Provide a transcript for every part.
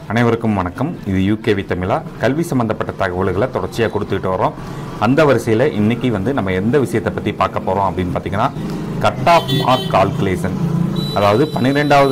அனைவருக்கும் வணக்கம் இது யூகேவி தமிழா கல்வி சம்பந்தப்பட்ட தகவல்களை தொடர்ச்சியாக கொடுத்துக்கிட்டு வரோம் அந்த வரிசையில் இன்னைக்கு வந்து நம்ம எந்த விஷயத்தை பற்றி பார்க்க போகிறோம் அப்படின்னு பார்த்தீங்கன்னா கட் ஆஃப் மார்க் கால்குலேஷன் அதாவது பன்னிரெண்டாவது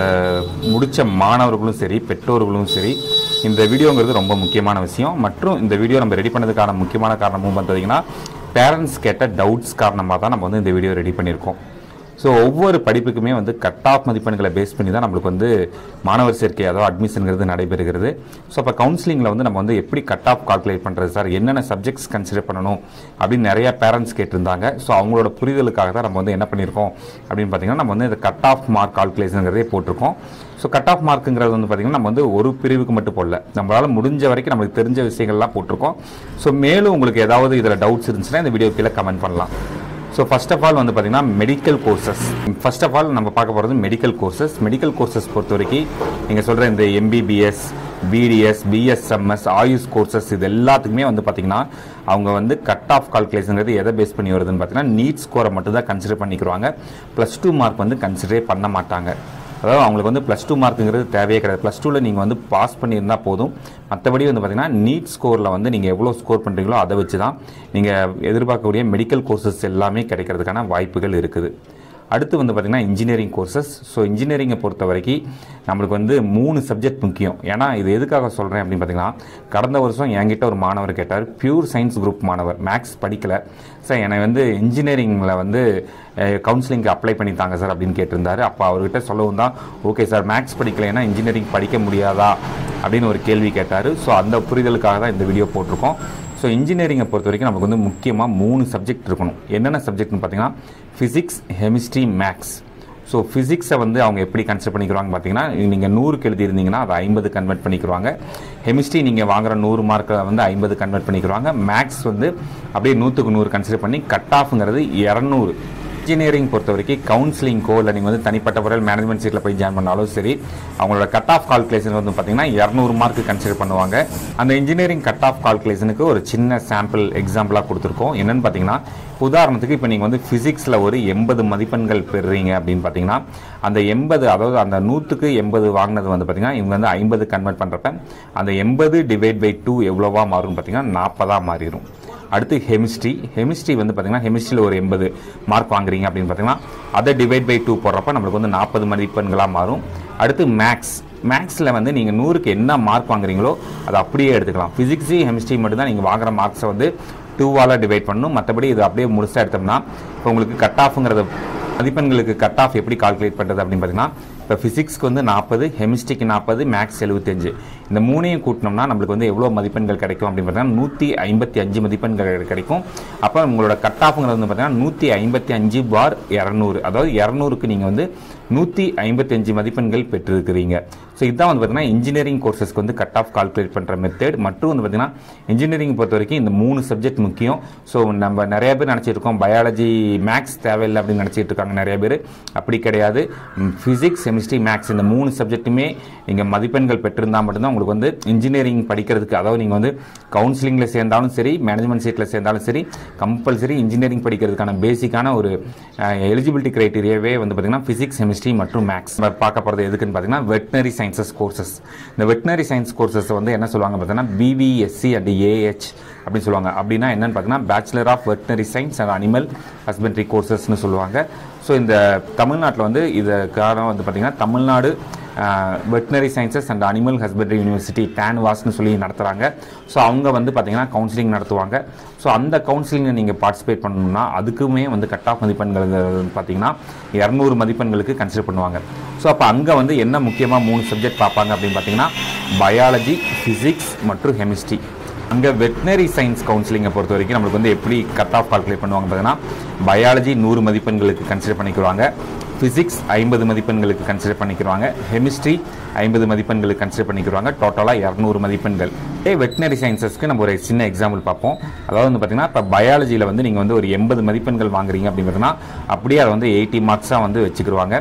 முடித்த மாணவர்களும் சரி பெற்றோர்களும் சரி இந்த வீடியோங்கிறது ரொம்ப முக்கியமான விஷயம் மற்றும் இந்த வீடியோ நம்ம ரெடி பண்ணதுக்கான முக்கியமான காரணமும் பார்த்தீங்கன்னா பேரண்ட்ஸ் கேட்ட டவுட்ஸ் காரணமாக தான் நம்ம வந்து இந்த வீடியோ ரெடி பண்ணியிருக்கோம் ஸோ ஒவ்வொரு படிப்புக்குமே வந்து கட் ஆஃப் மதிப்பெண்களை பேஸ் பண்ணி தான் நம்மளுக்கு வந்து மாணவர் சேர்க்கை அதாவது அட்மிஷனுங்கிறது நடைபெறுகிறது ஸோ அப்போ கவுன்சிலிங்கில் வந்து நம்ம வந்து எப்படி கட் ஆஃப் கால்குலேட் பண்ணுறது சார் என்னென்ன சப்ஜெக்ட்ஸ் கன்சிடர் பண்ணணும் அப்படின்னு நிறைய பேரண்ட்ஸ் கேட்டிருந்தாங்க ஸோ அவங்களோட புரிதலுக்காக தான் நம்ம வந்து என்ன பண்ணியிருக்கோம் அப்படின்னு பார்த்தீங்கன்னா நம்ம வந்து இந்த கட் ஆஃப் மார்க் கால்குலேஷனுங்கிறதே போட்டிருக்கோம் ஸோ கட் ஆஃப் மார்க்குங்கிறது வந்து பார்த்திங்கன்னா நம்ம வந்து ஒரு பிரிவுக்கு மட்டும் போடல நம்மளால் முடிஞ்ச வரைக்கும் நம்மளுக்கு தெரிஞ்ச விஷயங்கள்லாம் போட்டிருக்கோம் ஸோ மேலும் உங்களுக்கு ஏதாவது இதில் டவுட்ஸ் இருந்துச்சுன்னா இந்த வீடியோ கீழே கமெண்ட் பண்ணலாம் ஸோ ஃபர்ஸ்ட் ஆஃப் ஆல் வந்து பார்த்தீங்கன்னா medical courses first of all நம்ம பார்க்க போகிறது மெடிக்கல் கோர்சஸ் மெடிக்கல் கோர்சஸ் பொறுத்த வரைக்கும் நீங்கள் சொல்கிற இந்த MBBS BDS BSMS Ayush courses இது எல்லாத்துக்குமே வந்து பார்த்தீங்கன்னா அவங்க வந்து கட் ஆஃப் கால்குலேஷனுங்கிறது எதை பேஸ் பண்ணி வருதுன்னு பார்த்தீங்கன்னா நீட் ஸ்கோரை மட்டும் தான் கன்சிடர் பண்ணிக்கிறாங்க ப்ளஸ் டூ மார்க் வந்து கன்சிடரே பண்ண மாட்டாங்க அதாவது அவங்களுக்கு வந்து ப்ளஸ் டூ மார்க்குங்கிறது தேவையே கிடையாது ப்ளஸ் டூவில் நீங்கள் வந்து பாஸ் பண்ணியிருந்தால் போதும் மற்றபடி வந்து பார்த்தீங்கன்னா நீட் ஸ்கோரில் வந்து நீங்கள் எவ்வளோ ஸ்கோர் பண்ணுறீங்களோ அதை வச்சு தான் நீங்கள் எதிர்பார்க்கக்கூடிய மெடிக்கல் கோர்சஸ் எல்லாமே கிடைக்கிறதுக்கான வாய்ப்புகள் இருக்குது அடுத்து வந்து பார்த்திங்கன்னா இன்ஜினியரிங் கோர்சஸ் ஸோ இன்ஜினியரிங்கை பொறுத்த வரைக்கும் நம்மளுக்கு வந்து மூணு சப்ஜெக்ட் முக்கியம் ஏன்னா இது எதுக்காக சொல்கிறேன் அப்படின்னு பார்த்தீங்கன்னா கடந்த வருஷம் என்கிட்ட ஒரு மாணவர் கேட்டார் பியூர் சயின்ஸ் குரூப் மாணவர் மேக்ஸ் படிக்கலை சார் என்னை வந்து இன்ஜினியரிங்கில் வந்து கவுன்சிலிங்க்கு அப்ளை பண்ணித்தாங்க சார் அப்படின்னு கேட்டிருந்தாரு அப்போ அவர்கிட்ட சொல்லவும் தான் ஓகே சார் மேக்ஸ் படிக்கலைன்னா இன்ஜினியரிங் படிக்க முடியாதா அப்படின்னு ஒரு கேள்வி கேட்டார் ஸோ அந்த புரிதலுக்காக தான் இந்த வீடியோ போட்டிருக்கோம் ஸோ இன்ஜினியரிங்கை பொறுத்த வரைக்கும் நமக்கு வந்து முக்கியமாக மூணு சப்ஜெக்ட் இருக்கணும் என்னென்ன சப்ஜெக்ட்னு பார்த்தீங்கன்னா ஃபிசிக்ஸ் கெமிஸ்ட்ரி மேக்ஸ் ஸோ ஃபிசிக்ஸை வந்து அவங்க எப்படி கன்சிடர் பண்ணிக்கிறாங்க பார்த்தீங்கன்னா நீங்கள் நூறுக்கு எழுதியிருந்தீங்கன்னா அதை ஐம்பது கன்வெர்ட் பண்ணிக்கிறாங்க கெமிஸ்ட்ரி நீங்கள் வாங்குற நூறு மார்க்கை வந்து ஐம்பது கன்வெர்ட் பண்ணிக்கிறாங்க மேக்ஸ் வந்து அப்படியே நூற்றுக்கு நூறு கன்சிடர் பண்ணி கட் ஆஃப்ங்கிறது இரநூறு இன்ஜினியரிங் பொறுத்த வரைக்கும் கவுன்சிலிங்கோ இல்லை நீங்கள் வந்து தனிப்பட்ட முறையில் மேனேஜ்மெண்ட் சீட்டில் போய் ஜாயின் பண்ணாலும் சரி அவங்களோட கட் ஆஃப் கால்குலேஷன் வந்து பார்த்தீங்கன்னா இரநூறு மார்க் கன்சிடர் பண்ணுவாங்க அந்த இன்ஜினியரிங் கட் ஆஃப் கால்குலேஷனுக்கு ஒரு சின்ன சாம்பிள் எக்ஸாம்பிளாக கொடுத்துருக்கோம் என்னென்னு பார்த்தீங்கன்னா உதாரணத்துக்கு இப்போ நீங்கள் வந்து ஃபிசிக்ஸில் ஒரு எண்பது மதிப்பெண்கள் பெறுறீங்க அப்படின்னு பார்த்தீங்கன்னா அந்த எண்பது அதாவது அந்த நூற்றுக்கு எண்பது வாங்கினது வந்து பார்த்தீங்கன்னா இவங்க வந்து ஐம்பது கன்வெர்ட் பண்ணுறப்ப அந்த எண்பது டிவைட் பை டூ எவ்வளோவா மாறும்னு பார்த்தீங்கன்னா நாற்பதாக மாறிடும் அடுத்து ஹெமிஸ்ட்ரி ஹெமிஸ்ட்ரி வந்து பார்த்தீங்கன்னா ஹெமிஸ்ட்ரியில் ஒரு எண்பது மார்க் வாங்குறீங்க அப்படின்னு பார்த்தீங்கன்னா அதை டிவைட் பை டூ போடுறப்ப நம்மளுக்கு வந்து நாற்பது மதிப்பெண்களாக மாறும் அடுத்து மேக்ஸ் மேக்ஸில் வந்து நீங்கள் நூறுக்கு என்ன மார்க் வாங்குறீங்களோ அதை அப்படியே எடுத்துக்கலாம் ஃபிசிக்ஸு ஹெமிஸ்ட்ரி மட்டும்தான் நீங்கள் வாங்குற மார்க்ஸை வந்து டூவால் டிவைட் பண்ணணும் மற்றபடி இது அப்படியே முழுசாக எடுத்தோம்னா இப்போ உங்களுக்கு கட் ஆஃப்ங்கிறத மதிப்பெண்களுக்கு கட் ஆஃப் எப்படி கால்குலேட் பண்ணுறது அப்படின்னு பார்த்தீங்கன்னா இப்போ ஃபிசிக்ஸ்க்கு வந்து நாற்பது கெமிஸ்ட்ரிக்கு நாற்பது மேக்ஸ் எழுபத்தஞ்சு இந்த மூணையும் கூட்டினோம்னா நம்மளுக்கு வந்து எவ்வளோ மதிப்பெண்கள் கிடைக்கும் அப்படின்னு பார்த்தீங்கன்னா நூற்றி ஐம்பத்தி அஞ்சு மதிப்பெண்கள் கிடைக்கும் அப்போ உங்களோட கட் ஆஃப்ங்கிறது வந்து பார்த்தீங்கன்னா நூற்றி ஐம்பத்தி அஞ்சு பார் இரநூறு அதாவது இரநூறுக்கு நீங்கள் வந்து நூற்றி ஐம்பத்தி அஞ்சு மதிப்பெண்கள் பெற்றிருக்கிறீங்க ஸோ இதுதான் வந்து பார்த்தீங்கன்னா இன்ஜினியரிங் கோர்சஸ்க்கு வந்து கட் ஆஃப் கால்குலேட் பண்ணுற மெத்தட் மற்றும் வந்து பார்த்தீங்கன்னா இன்ஜினியரிங் பொறுத்த வரைக்கும் இந்த மூணு சப்ஜெக்ட் முக்கியம் ஸோ நம்ம நிறைய பேர் நினச்சிட்டு இருக்கோம் பயாலஜி மேக்ஸ் தேவையில்லை அப்படின்னு நினச்சிட்டு இருக்காங்க நிறைய பேர் அப்படி கிடையாது ஃபிசிக்ஸ் கெமிஸ்ட்ரி மேக்ஸ் இந்த மூணு சப்ஜெக்ட்டுமே நீங்கள் மதிப்பெண்கள் பெற்றிருந்தால் மட்டும்தான் உங்களுக்கு வந்து இன்ஜினியரிங் படிக்கிறதுக்கு அதாவது நீங்கள் வந்து கவுன்சிலிங்கில் சேர்ந்தாலும் சரி மேனேஜ்மெண்ட் சீட்டில் சேர்ந்தாலும் சரி கம்பல்சரி இன்ஜினியரிங் படிக்கிறதுக்கான பேசிக்கான ஒரு எலிஜிபிலிட்டி க்ரைட்டீரியாவே வந்து பார்த்திங்கன்னா ஃபிசிக்ஸ் கெமிஸ்ட்ரி மற்றும் மேக்ஸ் நம்ம பார்க்க போகிறது எதுக்குன்னு பார்த்தீங்கன்னா வெட்டினரி சயின்சஸ் கோர்சஸ் இந்த வெட்டினரி சயின்ஸ் கோர்சஸ் வந்து என்ன சொல்லுவாங்க பார்த்தீங்கன்னா பிவிஎஸ்சி அண்ட் ஏஹெச் அப்படின்னு சொல்லுவாங்க அப்படின்னா என்னன்னு பார்த்தீங்கன்னா bachelor of veterinary science and animal husbandry கோர்சஸ்னு சொல்லுவாங்க ஸோ இந்த தமிழ்நாட்டில் வந்து இது காரணம் வந்து பார்த்திங்கன்னா Tamil Nadu veterinary sciences and animal husbandry university டேன்வாஸ்னு சொல்லி நடத்துகிறாங்க ஸோ அவங்க வந்து பார்த்திங்கன்னா கவுன்சிலிங் நடத்துவாங்க ஸோ அந்த கவுன்சிலிங்கை நீங்கள் பார்ட்டிசிபேட் பண்ணணும்னா அதுக்குமே வந்து கட் ஆஃப் மதிப்பெண்கள் பார்த்தீங்கன்னா இரநூறு மதிப்பெண்களுக்கு கன்சிடர் பண்ணுவாங்க ஸோ அப்போ அங்கே வந்து என்ன முக்கியமாக மூணு சப்ஜெக்ட் பார்ப்பாங்க அப்படின்னு பார்த்தீங்கன்னா பயாலஜி ஃபிசிக்ஸ் மற்றும் கெமிஸ்ட்ரி அங்கே வெட்டினரி சயின்ஸ் கவுன்சிலிங்கை பொறுத்த வரைக்கும் நம்மளுக்கு வந்து எப்படி கட் ஆஃப் கால்குலேட் பண்ணுவாங்க பார்த்தீங்கன்னா பயாலஜி நூறு மதிப்பெண்களுக்கு கன்சிடர் பண்ணிக்கிறாங்க ஃபிசிக்ஸ் ஐம்பது மதிப்பெண்களுக்கு கன்சிடர் பண்ணிக்கிறாங்க கெமிஸ்ட்ரி ஐம்பது மதிப்பெண்களுக்கு கன்சிடர் பண்ணிக்கிறாங்க டோட்டலாக இரநூறு மதிப்பெண்கள் ஏ வெட்டினரி சயின்சஸ்க்கு நம்ம ஒரு சின்ன எக்ஸாம்பிள் பார்ப்போம் அதாவது வந்து பார்த்தீங்கன்னா இப்போ பயாலஜியில் வந்து நீங்கள் வந்து ஒரு எண்பது மதிப்பெண்கள் வாங்குறீங்க அப்படிங்கிறதுனா அப்படியே அதை வந்து எயிட்டி மார்க்ஸாக வந்து வச்சுக்கிடுவாங்க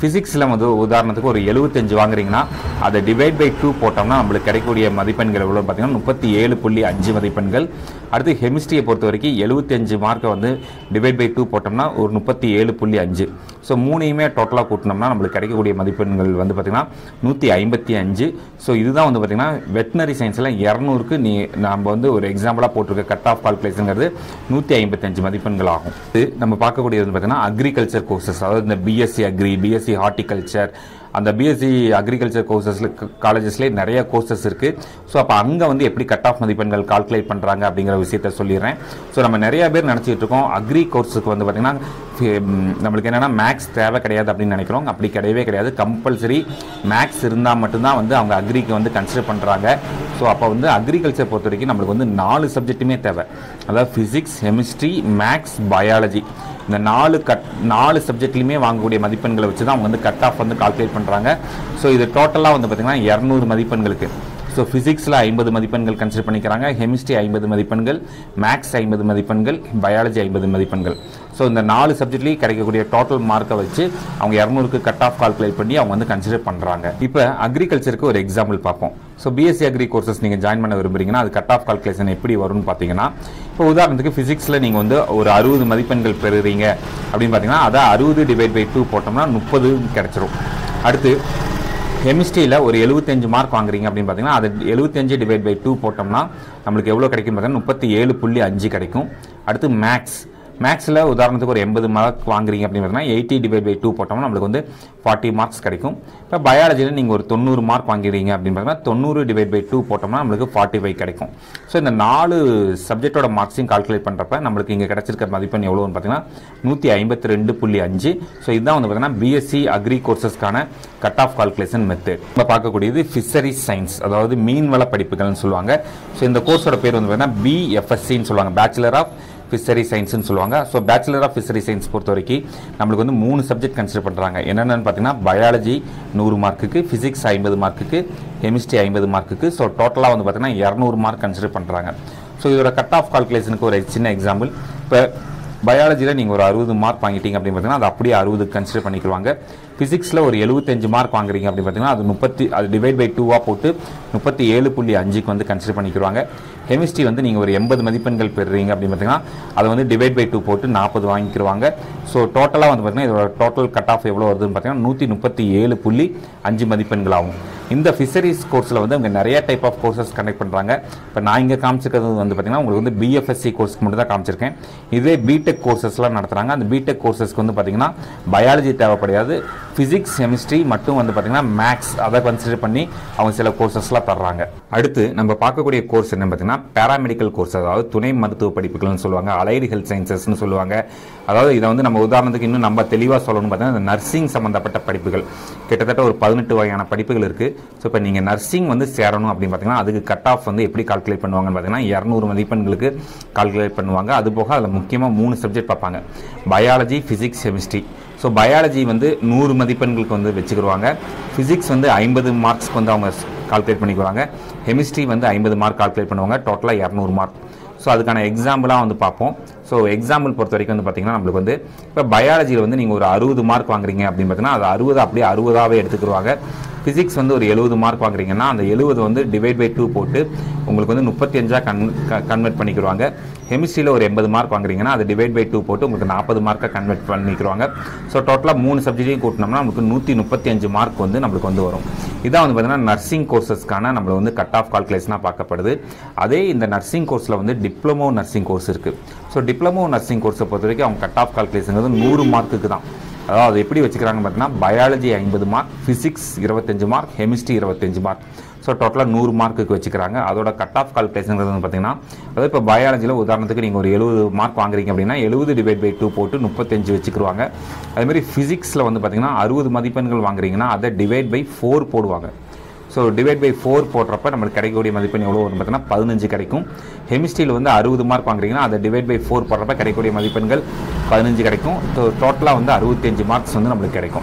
ஃபிசிக்ஸில் வந்து உதாரணத்துக்கு ஒரு எழுபத்தஞ்சு வாங்குறீங்கன்னா அதை டிவைட் பை டூ போட்டோம்னா நம்மளுக்கு கிடைக்கக்கூடிய மதிப்பெண்கள் எவ்வளோ பார்த்தீங்கன்னா முப்பத்தி ஏழு புள்ளி அஞ்சு மதிப்பெண்கள் அடுத்து கெமிஸ்ட்ரியை பொறுத்த வரைக்கும் எழுபத்தஞ்சு மார்க்கை வந்து டிவைட் பை டூ போட்டோம்னா ஒரு முப்பத்தி ஏழு புள்ளி அஞ்சு ஸோ மூணையுமே டோட்டலாக கூட்டினோம்னா நம்மளுக்கு கிடைக்கக்கூடிய மதிப்பெண்கள் வந்து பார்த்திங்கன்னா நூற்றி ஐம்பத்தி அஞ்சு ஸோ இதுதான் வந்து பார்த்திங்கன்னா வெட்டினரி சயின்ஸில் இரநூறுக்கு நீ நம்ம வந்து ஒரு எக்ஸாம்பிளாக போட்டிருக்க கட் ஆஃப் கால்குலேஷனுங்கிறது நூற்றி ஐம்பத்தஞ்சு மதிப்பெண்கள் ஆகும் இது நம்ம பார்க்கக்கூடியது வந்து பார்த்திங்கன்னா அக்ரிகல்ச்சர் கோர்சஸ் அதாவது இந்த பிஎஸ்சி அக்ரி பிஎஸ்சி ஹார்டிகல்ச்சர் அந்த பிஎஸ்சி அக்ரிகல்ச்சர் கோர்சஸில் காலேஜஸ்லேயே நிறைய கோர்சஸ் இருக்குது ஸோ அப்போ அங்கே வந்து எப்படி கட் ஆஃப் மதிப்பெண்கள் கால்குலேட் பண்ணுறாங்க அப்படிங்கிற விஷயத்த சொல்லிடுறேன் ஸோ நம்ம நிறைய பேர் நினச்சிட்டு இருக்கோம் அக்ரி கோர்ஸுக்கு வந்து பார்த்திங்கன்னா நம்மளுக்கு என்னென்னா மேக்ஸ் தேவை கிடையாது அப்படின்னு நினைக்கிறோம் அப்படி கிடையவே கிடையாது கம்பல்சரி மேக்ஸ் இருந்தால் மட்டும்தான் வந்து அவங்க அக்ரிக்கு வந்து கன்சிடர் பண்ணுறாங்க ஸோ அப்போ வந்து அக்ரிகல்ச்சர் பொறுத்த வரைக்கும் நம்மளுக்கு வந்து நாலு சப்ஜெக்ட்டுமே தேவை அதாவது ஃபிசிக்ஸ் கெமிஸ்ட்ரி மேக்ஸ் பயாலஜி இந்த நாலு கட் நாலு சப்ஜெக்ட்லையுமே வாங்கக்கூடிய மதிப்பெண்களை வச்சு தான் அவங்க வந்து கட் ஆஃப் வந்து கால்குலேட் பண்ணுறாங்க ஸோ இது டோட்டலாக வந்து பார்த்திங்கன்னா இரநூறு மதிப்பெண்களுக்கு ஸோ ஃபிசிக்ஸில் ஐம்பது மதிப்பெண்கள் கன்சிடர் பண்ணிக்கிறாங்க கெமிஸ்ட்ரி ஐம்பது மதிப்பெண்கள் மேக்ஸ் ஐம்பது மதிப்பெண்கள் பயாலஜி ஐம்பது மதிப்பெண்கள் ஸோ இந்த நாலு சப்ஜெக்ட்லேயும் கிடைக்கக்கூடிய டோட்டல் மார்க்கை வச்சு அவங்க இரநூறுக்கு கட் ஆஃப் கால்குலேட் பண்ணி அவங்க வந்து கன்சிடர் பண்ணுறாங்க இப்போ அக்ரிகல்ச்சருக்கு ஒரு எக்ஸாம்பிள் பார்ப்போம் ஸோ பிஎஸ்சி அக்ரி கோர்சஸ் நீங்கள் ஜாயின் பண்ண விரும்புறீங்கன்னா அது கட் ஆஃப் கால்குலேஷன் எப்படி வரும்னு பார்த்தீங்கன்னா இப்போ உதாரணத்துக்கு ஃபிசிக்ஸில் நீங்கள் வந்து ஒரு அறுபது மதிப்பெண்கள் பெறுறீங்க அப்படின்னு பார்த்தீங்கன்னா அதை அறுபது டிவைட் பை டூ போட்டோம்னா முப்பது கிடைச்சிரும் அடுத்து கெமிஸ்ட்ரியில் ஒரு எழுபத்தஞ்சு மார்க் வாங்குறீங்க அப்படின்னு பார்த்தீங்கன்னா அது எழுபத்தஞ்சு டிவைட் பை டூ போட்டோம்னா நம்மளுக்கு எவ்வளோ கிடைக்கும் பார்த்தீங்கன்னா முப்பத்தி ஏழு புள்ளி அஞ்சு கிடைக்கும் அடுத்து மேக்ஸ் மேக்ஸில் உதாரணத்துக்கு ஒரு எண்பது மார்க் வாங்குறீங்க அப்படின்னு பார்த்தீங்கன்னா எயிட்டி டிவைட் பை டூ போட்டோம்னா நம்மளுக்கு வந்து ஃபார்ட்டி மார்க்ஸ் கிடைக்கும் இப்போ பயாலஜியில் நீங்கள் ஒரு தொண்ணூறு மார்க் வாங்குறீங்க அப்படின்னு பார்த்தீங்கன்னா தொண்ணூறு டிவைட் பை டூ போட்டோம்னா நம்மளுக்கு ஃபார்ட்டி ஃபைவ் கிடைக்கும் ஸோ இந்த நாலு சப்ஜெக்டோட மார்க்ஸையும் கால்குலேட் பண்ணுறப்ப நம்மளுக்கு இங்கே கிடைச்சிருக்க மதிப்பெண் எவ்வளோன்னு பார்த்தீங்கன்னா நூற்றி ஐம்பத்தி ரெண்டு புள்ளி அஞ்சு ஸோ இதுதான் வந்து பார்த்தீங்கன்னா பிஎஸ்சி அக்ரி கோர்சஸ்க்கான கட் ஆஃப் கால்குலேஷன் மெத்தட் நம்ம பார்க்கக்கூடியது ஃபிஷரிஸ் சயின்ஸ் அதாவது மீன்வள படிப்புகள்னு சொல்லுவாங்க ஸோ இந்த கோர்ஸோட பேர் வந்து பார்த்தீங்கன்னா பிஎஃப்எஸ்சின்னு சொல்லுவாங்க பேச்சுலர் ஆஃப் ஃபிஷரி சயின்ஸ்னு சொல்லுவாங்க so bachelor of fishery science பொறுத்த வரைக்கும் நம்மளுக்கு வந்து மூணு சப்ஜெக்ட் கன்சிடர் பண்ணுறாங்க என்னென்னு பார்த்தீங்கன்னா பயாலஜி நூறு மார்க்குக்கு ஃபிசிக்ஸ் ஐம்பது மார்க்குக்கு கெமிஸ்ட்ரி ஐம்பது மார்க்குக்கு ஸோ டோட்டலாக வந்து பார்த்தீங்கன்னா இரநூறு மார்க் கன்சிடர் பண்ணுறாங்க ஸோ இதோட கட் ஆஃப் கால்குலேஷனுக்கு ஒரு சின்ன எக்ஸாம்பிள் இப்போ பயாலஜியில் நீங்கள் ஒரு அறுபது மார்க் வாங்கிட்டீங்க அப்படின்னு பார்த்தீங்கன்னா அது அப்படியே அறுபது கன்சிடர் பண்ணிக்குவாங்க ஃபிசிக்ஸில் ஒரு எழுபத்தஞ்சு மார்க் வாங்குறீங்க அப்படின்னு பார்த்தீங்கன்னா அது முப்பத்தி அது டிவைட் பை டூவாக போட்டு முப்பத்தி ஏழு புள்ளி அஞ்சுக்கு வந்து கன்சிடர் பண்ணிக்கிறாங்க கெமிஸ்ட்ரி வந்து நீங்கள் ஒரு எண்பது மதிப்பெண்கள் பெறுறீங்க அப்படின்னு பார்த்தீங்கன்னா அதை வந்து டிவைட் பை டூ போட்டு நாற்பது வாங்கிக்கிருவாங்க ஸோ டோட்டலாக வந்து பார்த்தீங்கன்னா இதோட டோட்டல் கட் ஆஃப் எவ்வளோ வருதுன்னு பார்த்தீங்கன்னா நூற்றி முப்பத்தி ஏழு புள்ளி அஞ்சு மதிப்பெண்கள் ஆகும் இந்த ஃபிஷரிஸ் கோர்ஸில் வந்து அவங்க நிறைய டைப் ஆஃப் கோர்சஸ் கண்டக்ட் பண்ணுறாங்க இப்போ நான் இங்கே காமிச்சிருக்கிறது வந்து பார்த்தீங்கன்னா உங்களுக்கு வந்து பிஎஃப்எஸ்சி கோர்ஸ்க்கு மட்டும் தான் காமிச்சிருக்கேன் இதே பிடெக் கோர்சஸ்லாம் நடத்துகிறாங்க அந்த பிடெக் கோர்சஸ்க்கு வந்து பார்த்தீங்கன்னா பயாலஜி தேவைப்படாது ஃபிசிக்ஸ் கெமிஸ்ட்ரி மட்டும் வந்து பார்த்தீங்கன்னா மேக்ஸ் அதை கன்சிடர் பண்ணி அவங்க சில கோர்சஸ்லாம் தர்றாங்க அடுத்து நம்ம பார்க்கக்கூடிய கோர்ஸ் என்ன பார்த்தீங்கன்னா பேராமெடிக்கல் கோர்ஸ் அதாவது துணை மருத்துவ படிப்புகள்னு சொல்லுவாங்க அலைடு ஹெல்த் சயின்சஸ்னு சொல்லுவாங்க அதாவது இதை வந்து நம்ம உதாரணத்துக்கு இன்னும் நம்ம தெளிவாக சொல்லணும்னு பார்த்தீங்கன்னா இந்த நர்சிங் சம்மந்தப்பட்ட படிப்புகள் கிட்டத்தட்ட ஒரு பதினெட்டு வகையான படிப்புகள் இருக்குது ஸோ இப்போ நீங்கள் நர்சிங் வந்து சேரணும் அப்படின்னு பார்த்தீங்கன்னா அதுக்கு கட் ஆஃப் வந்து எப்படி கால்குலேட் பண்ணுவாங்கன்னு பார்த்தீங்கன்னா இரநூறு மதிப்பெண்களுக்கு கால்குலேட் பண்ணுவாங்க அது போக அதில் முக்கியமாக மூணு சப்ஜெக்ட் பார்ப்பாங்க biology physics chemistry so biology வந்து நூறு மதிப்பெண்களுக்கு வந்து வச்சுக்கிடுவாங்க ஃபிசிக்ஸ் வந்து ஐம்பது மார்க்ஸ்க்கு வந்து அவங்க கால்குலேட் பண்ணிக்குவாங்க கெமிஸ்ட்ரி வந்து ஐம்பது மார்க் கால்குலேட் பண்ணுவாங்க டோட்டலாக இரநூறு மார்க் ஸோ அதுக்கான எக்ஸாம்பிளாக வந்து பார்ப்போம் ஸோ எக்ஸாம்பிள் பொறுத்த வரைக்கும் வந்து பார்த்தீங்கன்னா நம்மளுக்கு வந்து இப்போ பயாலஜியில் வந்து நீங்கள் ஒரு அறுபது மார்க் வாங்குறீங்க அப்படின்னு பார்த்தீங்கன்னா அது அறுபது அப்படியே அறுபதாகவே எடுத்துக்கிடுவாங்க ஃபிசிக்ஸ் வந்து ஒரு எழுபது மார்க் வாங்குறீங்கன்னா அந்த எழுபது வந்து டிவைட் பை டூ போட்டு உங்களுக்கு வந்து முப்பத்தி அஞ்சாக கன் கன்வெர்ட் பண்ணிக்கிடுவாங்க கெமிஸ்ட்ரியில் ஒரு எண்பது மார்க் வாங்குறீங்கன்னா அது டிவைட் பை டூ போட்டு உங்களுக்கு நாற்பது மார்க்கை கன்வெர்ட் பண்ணிக்கிறாங்க ஸோ டோட்டலாக மூணு சப்ஜெக்டையும் கூட்டினோம்னா நமக்கு நூற்றி முப்பத்தி அஞ்சு மார்க் வந்து நம்மளுக்கு வந்து வரும் இதான் வந்து பார்த்தீங்கன்னா நர்சிங் கோர்சஸ்க்கான நம்மள வந்து கட் ஆஃப் கால்குலேஷனாக பார்க்கப்படுது அதே இந்த நர்சிங் கோர்ஸில் வந்து டிப்ளமோ நர்சிங் கோர்ஸ் இருக்குது ஸோ டிப்ளமோ நர்சிங் கோர்ஸை பொறுத்த வரைக்கும் அவங்க கட் ஆஃப் கால்குலேஷன் வந்து நூறு மார்க்குக்கு தான் அதாவது அது எப்படி வச்சுக்கிறாங்கன்னு பார்த்தீங்கன்னா பயாலஜி ஐம்பது மார்க் ஃபிசிக்ஸ் இருபத்தஞ்சு மார்க் கெமிஸ்ட்ரி இருபத்தஞ்சு மார்க் ஸோ டோட்டலாக நூறு மார்க்குக்கு வச்சுக்கிறாங்க அதோட கட் ஆஃப் கால்குலேஷன்றது வந்து பார்த்தீங்கன்னா அதாவது இப்போ பயாலஜியில் உதாரணத்துக்கு நீங்கள் ஒரு எழுபது மார்க் வாங்குறீங்க அப்படின்னா எழுபது டிவைட் பை டூ போட்டு முப்பத்தஞ்சு வச்சுக்கிருவாங்க அதேமாதிரி ஃபிசிக்ஸில் வந்து பார்த்தீங்கன்னா அறுபது மதிப்பெண்கள் வாங்குறீங்கன்னா அதை டிவைட் பை ஃபோர் போடுவாங்க ஸோ டிவைட் பை ஃபோர் போடுறப்ப நம்மளுக்கு கிடைக்கக்கூடிய மதிப்பெண் எவ்வளோ வரும் பார்த்தீங்கன்னா பதினஞ்சு கிடைக்கும் கெமிஸ்ட்ரியில் வந்து அறுபது மார்க் வாங்குறீங்கன்னா அதை டிவைட் பை ஃபோர் போடுறப்ப கிடைக்கக்கூடிய மதிப்பெண்கள் பதினஞ்சு கிடைக்கும் ஸோ டோட்டலாக வந்து அறுபத்தஞ்சு மார்க்ஸ் வந்து நம்மளுக்கு கிடைக்கும்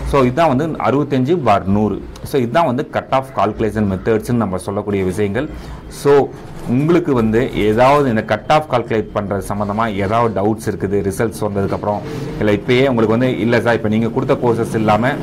ஸோ இதுதான் வந்து அறுபத்தஞ்சு பார் நூறு ஸோ இதுதான் வந்து கட் ஆஃப் கால்குலேஷன் மெத்தட்ஸ்னு நம்ம சொல்லக்கூடிய விஷயங்கள் ஸோ உங்களுக்கு வந்து ஏதாவது இந்த கட் ஆஃப் கால்குலேட் பண்ணுறது சம்மந்தமாக ஏதாவது டவுட்ஸ் இருக்குது ரிசல்ட்ஸ் வந்ததுக்கப்புறம் இல்லை இப்போயே உங்களுக்கு வந்து இல்லை சார் இப்போ நீங்கள் கொடுத்த கோர்சஸ் இல்லாமல்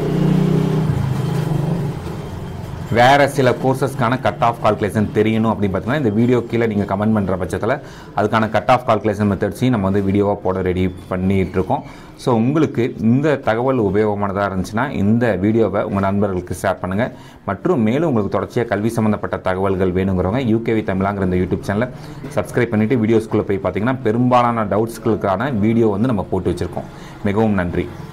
வேறு சில கோர்சஸ்க்கான கட் ஆஃப் கால்குலேஷன் தெரியணும் அப்படின்னு பார்த்தீங்கன்னா இந்த வீடியோ கீழே நீங்கள் கமெண்ட் பண்ணுற பட்சத்தில் அதுக்கான கட் ஆஃப் கால்குலேஷன் மெத்தட்ஸையும் நம்ம வந்து வீடியோவாக போட ரெடி பண்ணிகிட்டு இருக்கோம் ஸோ உங்களுக்கு இந்த தகவல் உபயோகமானதாக இருந்துச்சுன்னா இந்த வீடியோவை உங்கள் நண்பர்களுக்கு ஷேர் பண்ணுங்கள் மற்றும் மேலும் உங்களுக்கு தொடர்ச்சியாக கல்வி சம்மந்தப்பட்ட தகவல்கள் வேணுங்கிறவங்க யூகேவி தமிழாங்கிற இந்த யூடியூப் சேனலை சப்ஸ்கிரைப் பண்ணிவிட்டு வீடியோஸ்குள்ளே போய் பார்த்தீங்கன்னா பெரும்பாலான டவுட்ஸ்களுக்கான வீடியோ வந்து நம்ம போட்டு வச்சுருக்கோம் மிகவும் நன்றி